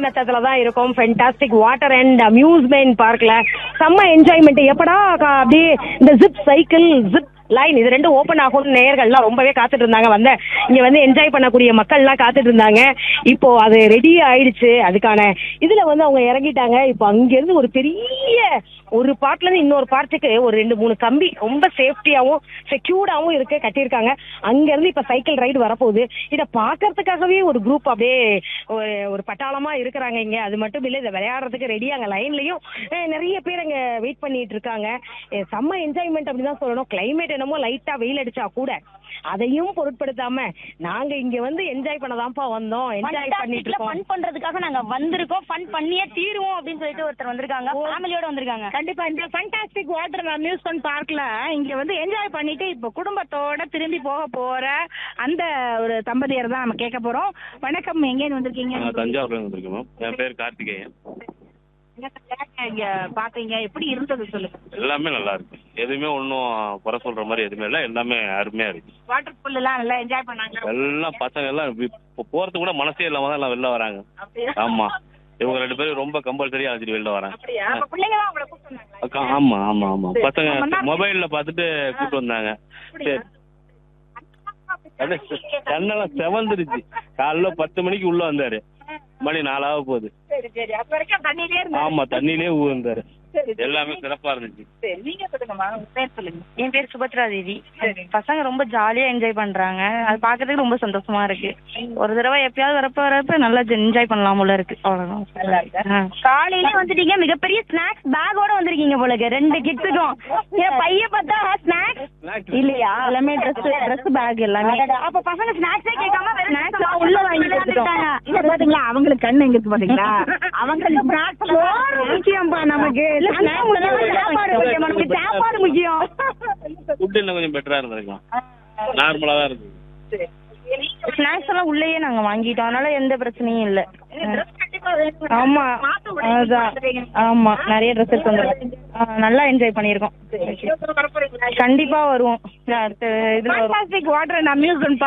மெத்தட்ல தான் இருக்கும் ஃபென்டாஸ்டிக் வாட்டர் அண்ட் அம்யூஸ்மெண்ட் பார்க்ல செம்ம என்ஜாய்மெண்ட் எப்படா க- அப்படியே இந்த ஜிப் சைக்கிள் ஜிப் லைன் இது ரெண்டும் ஓபன் ஆகும் நேயர்கள்லாம் ரொம்பவே காத்துட்டு இருந்தாங்க வந்த இங்க வந்து என்ஜாய் பண்ணக்கூடிய மக்கள்லாம் காத்துட்டு இருந்தாங்க இப்போ அது ரெடி ஆயிடுச்சு அதுக்கான இதுல வந்து அவங்க இறங்கிட்டாங்க இப்போ அங்க இருந்து ஒரு பெரிய ஒரு பார்ட்ல இருந்து இன்னொரு பார்ட்டுக்கு ஒரு ரெண்டு மூணு கம்பி ரொம்ப சேஃப்டியாவும் செக்யூர்டாவும் இருக்கு கட்டியிருக்காங்க அங்க இருந்து இப்ப சைக்கிள் ரைடு வரப்போகுது இத பாக்குறதுக்காகவே ஒரு குரூப் அப்படியே ஒரு ஒரு பட்டாளமா இருக்கிறாங்க இங்க அது மட்டும் இல்ல இதை விளையாடுறதுக்கு ரெடி அங்க லைன்லயும் நிறைய பேர் அங்க வெயிட் பண்ணிட்டு இருக்காங்க அஹ் செம்ம என்ஜாய்மெண்ட் அப்படிதான் சொல்லணும் கிளைமேட் என்னமோ லைட்டா வெயில் அடிச்சா கூட அதையும் பொருட்படுத்தாம நாங்க இங்க வந்து என்ஜாய் பண்ணதான்ப்பா வந்தோம் என்ஜாய் பண்ணிட்டு இருக்கோம் ஃபன் பண்றதுக்காக நாங்க வந்திருக்கோம் ஃபன் பண்ணியே தீருவோம் அப்படின்னு சொல்லிட்டு ஒருத்தர் வந்திருக்காங்க ஃபேமிலியோட வந்திருக்காங்க கண்டிப்பா இந்த ஃபண்டாஸ்டிக் வாட்டர் அம்யூஸ்மெண்ட் பார்க்ல இங்க வந்து என்ஜாய் பண்ணிட்டு இப்ப குடும்பத்தோட திரும்பி போக போற அந்த ஒரு தம்பதியர் தான் நம்ம கேட்க போறோம் வணக்கம் எங்கேன்னு வந்திருக்கீங்க நான் தஞ்சாவூர்ல வந்திருக்கேன் மேம் என் பேர் கார்த்திகேயன் இங்க பாத்தீங்க எப்படி இருந்தது சொல்லுங்க எல்லாமே நல்லா இருக்கு எதுவுமே ஒன்றும் குறை சொல்ற மாதிரி எதுவுமே இல்லை எல்லாமே அருமையா இருக்கு வாட்டர் பூல் எல்லாம் நல்லா என்ஜாய் பண்ணாங்க எல்லாம் பசங்க எல்லாம் இப்போ போறதுக்கு கூட மனசே இல்லாம தான் எல்லாம் வெளில வராங்க அப்படியா ஆமா இவங்க ரெண்டு பேரும் ரொம்ப கம்பல்சரியா அழைச்சிட்டு வெளில வராங்க அப்படியா அப்ப பிள்ளைங்க தான் அவங்கள கூப்பிட்டு அக்கா, ஆமா ஆமா ஆமா சரி. பசங்க ரொம்ப நாள் மொபைல்ல பார்த்துட்டு கூப்பிட்டு வந்தாங்க சரி அப்படியே கண்ணெல்லாம் செவந்துருச்சு காலைல பத்து மணிக்கு உள்ள வந்தாரு மணி நாலாக போகுது சரி சரி அப்ப வரைக்கும் தண்ணியிலே இருந்தா ஆமா தண்ணியிலே ஊர்ந்தாரு சரி சரி. எல்லாமே சிறப்பா இருந்துச்சு சரி நீங்க சொல்லுங்கம்மா உங்க பேர் சொல்லுங்க என் பேர் சுபத்ரா தேவி சரி. பசங்க ரொம்ப ஜாலியா என்ஜாய் பண்றாங்க அது பாக்குறதுக்கு ரொம்ப சந்தோஷமா இருக்கு ஒரு தடவை எப்பயாவது வரப்ப வரப்ப நல்லா என்ஜாய் பண்ணலாம் போல இருக்கு அவ்வளவுதான் நல்லா இருக்கா? ஆ. காலையில வந்துட்டீங்க மிகப்பெரிய ஸ்நாக்ஸ் பேக்கோட வந்திருக்கீங்க போல இருக்கு ரெண்டு கிட்ஸுக்கும் என் பைய பார்த்தா ஸ்நாக்ஸ் இல்லையா எல்லாமே ட்ரெஸ் ட்ரெஸ் பேக் எல்லாமே அப்ப பசங்க ஸ்நாக்ஸே கேட்காம ஸ்நாக்ஸ் உள்ள வாங்கி கொடுத்துட்டோம் இல்ல பாத்தீங்களா அவங்களுக்கு கண்ணு எங்க இருக்கு பாத்தீங்களா அவங்களுக்கு சோறு முக்கியம்பா நமக்கு சாப்பாடு முக்கியம் நமக்கு சாப்பாடு முக்கியம் ஃபுட் இன்னும் கொஞ்சம் பெட்டரா இருந்திருக்கலாம் நார்மலா தான் இருந்தது ஸ்நாக்ஸ் எல்லாம் உள்ளேயே நாங்க வாங்கிட்டோம் அதனால எந்த பிரச்சனையும் இல்ல ஆமா அதான் ஆமா நிறைய ட்ரெஸ் எடுத்து வந்துருக்கோம் ஆ, நல்லா என்ஜாய் பண்ணியிருக்கோம் கண்டிப்பா வருவோம் அடுத்த இதுல வரும் வாட்டர் அண்ட் அம்யூஸ்மெண்ட்